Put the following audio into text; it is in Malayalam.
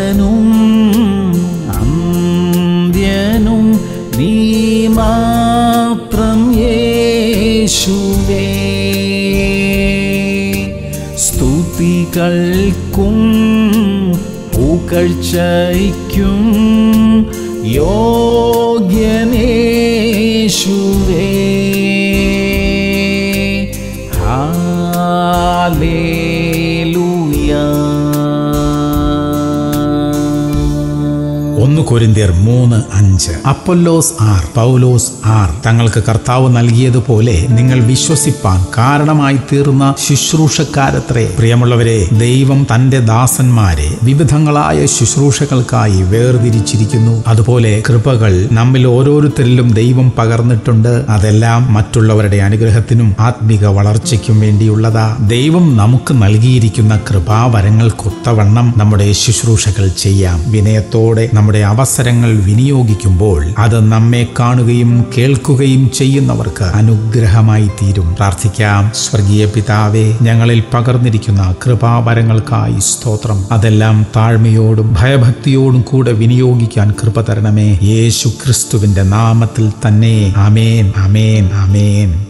ആദ്യനും അന്ത്യനും നീ മാത്രം യേശുവേ സ്തുതികൾക്കും പൂക്കഴ്ചയ്ക്കും യോഗ്യനേശുവേ ഹാലേലൂയ ഒന്ന് കൊരിന്തിയർ മൂന്ന് അഞ്ച് അപ്പൊല്ലോസ് ആർ പൗലോസ് ആർ തങ്ങൾക്ക് കർത്താവ് നൽകിയതുപോലെ നിങ്ങൾ വിശ്വസിപ്പാൻ കാരണമായി തീർന്ന ശുശ്രൂഷക്കാരത്രേ പ്രിയമുള്ളവരെ ദൈവം തന്റെ ദാസന്മാരെ വിവിധങ്ങളായ ശുശ്രൂഷകൾക്കായി വേർതിരിച്ചിരിക്കുന്നു അതുപോലെ കൃപകൾ നമ്മിൽ ഓരോരുത്തരിലും ദൈവം പകർന്നിട്ടുണ്ട് അതെല്ലാം മറ്റുള്ളവരുടെ അനുഗ്രഹത്തിനും ആത്മിക വളർച്ചയ്ക്കും വേണ്ടിയുള്ളതാ ദൈവം നമുക്ക് നൽകിയിരിക്കുന്ന കൃപാവരങ്ങൾക്കൊത്തവണ്ണം നമ്മുടെ ശുശ്രൂഷകൾ ചെയ്യാം വിനയത്തോടെ നമ്മുടെ അവസരങ്ങൾ വിനിയോഗിക്കുമ്പോൾ അത് നമ്മെ കാണുകയും കേൾക്കുകയും ചെയ്യുന്നവർക്ക് അനുഗ്രഹമായി തീരും പ്രാർത്ഥിക്കാം സ്വർഗീയ പിതാവേ ഞങ്ങളിൽ പകർന്നിരിക്കുന്ന കൃപാവരങ്ങൾക്കായി സ്തോത്രം അതെല്ലാം താഴ്മയോടും ഭയഭക്തിയോടും കൂടെ വിനിയോഗിക്കാൻ കൃപ തരണമേ യേശു ക്രിസ്തുവിന്റെ നാമത്തിൽ തന്നെ അമേൻ അമേൻ അമേൻ